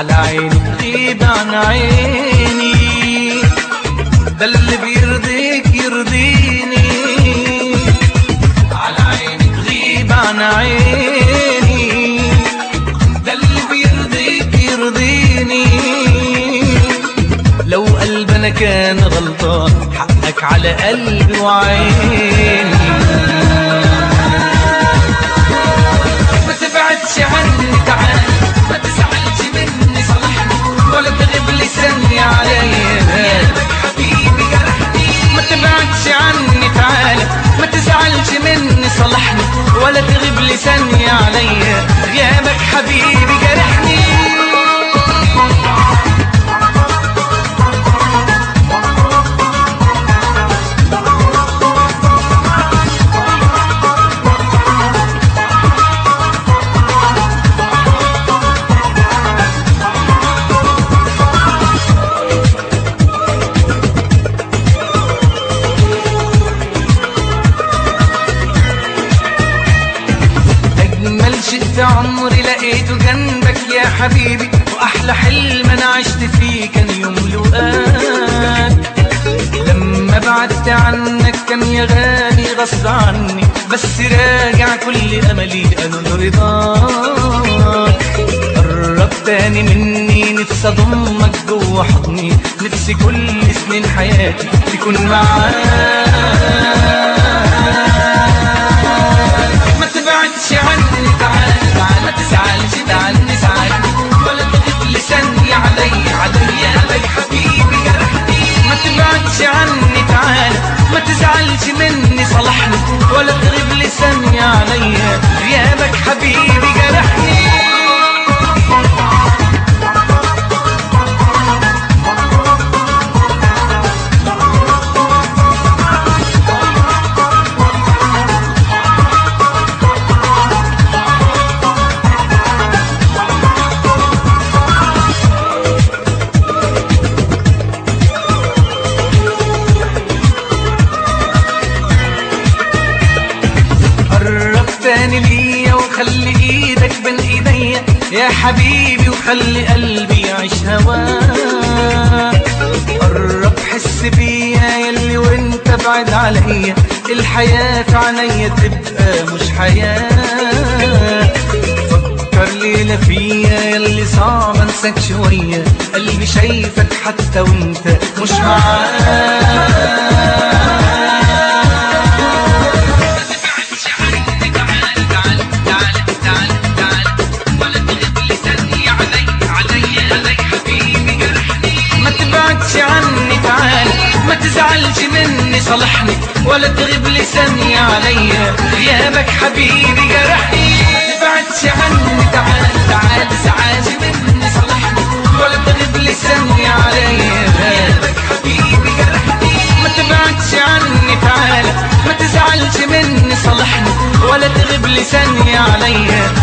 على عيني تغيب عن عيني ده اللي بيرضيك يرضيني على عيني تغيب عن عيني ده اللي بيرضيك يرضيني لو قلبنا كان غلطان حقك على قلبي وعيني ما تبعدش عني تعال ما تزعلش مني صالحني ولا تغيب لي ثانية عليا حبيبي جرحني ما تبعدش عني تعال ما تزعلش مني صالحني ولا تغيب لي ثانية عليا غيابك حبيبي جرحني أجمل شيء في عمري لقيته جنبك يا حبيبي وأحلى حلم أنا عشت فيه كان يوم لقاك لما بعدت عنك كان يا غالي غصب عني بس راجع كل أملي أنا رضاك قرب تاني مني نفسي أضمك جوه حضني نفسي كل سنين حياتي تكون معاك ما تبعدش عني تعال تعال ما تزعلش تعال نزعل ولا تغيب لي ثانية علي علي علي حبيبي جرحني ما تبعدش عني تعال ما تزعلش مني صالحني ولا تغيب لي ثانية علي غيابك حبيبي جرحني قرب تاني ليا وخلي ايدك بين ايديا يا حبيبي وخلي قلبي يعيش هواك قرب حس بيا يلي وانت بعد عليا الحياة في عينيا تبقى مش حياة فكر ليلة فيا يلي صعب انساك شوية قلبي شايفك حتى وانت مش معاك ما تبعدش عني تعال ما تزعلش مني صالحني ولا تغيب لي ثانية عليا غيابك حبيبي جرحني ما تبعدش عني تعال تعال تزعلش مني صالحني ولا تغيب لي ثانية عليا غيابك حبيبي جرحني ما تبعدش عني تعال ما تزعلش مني صالحني ولا تغيب لي ثانية عليا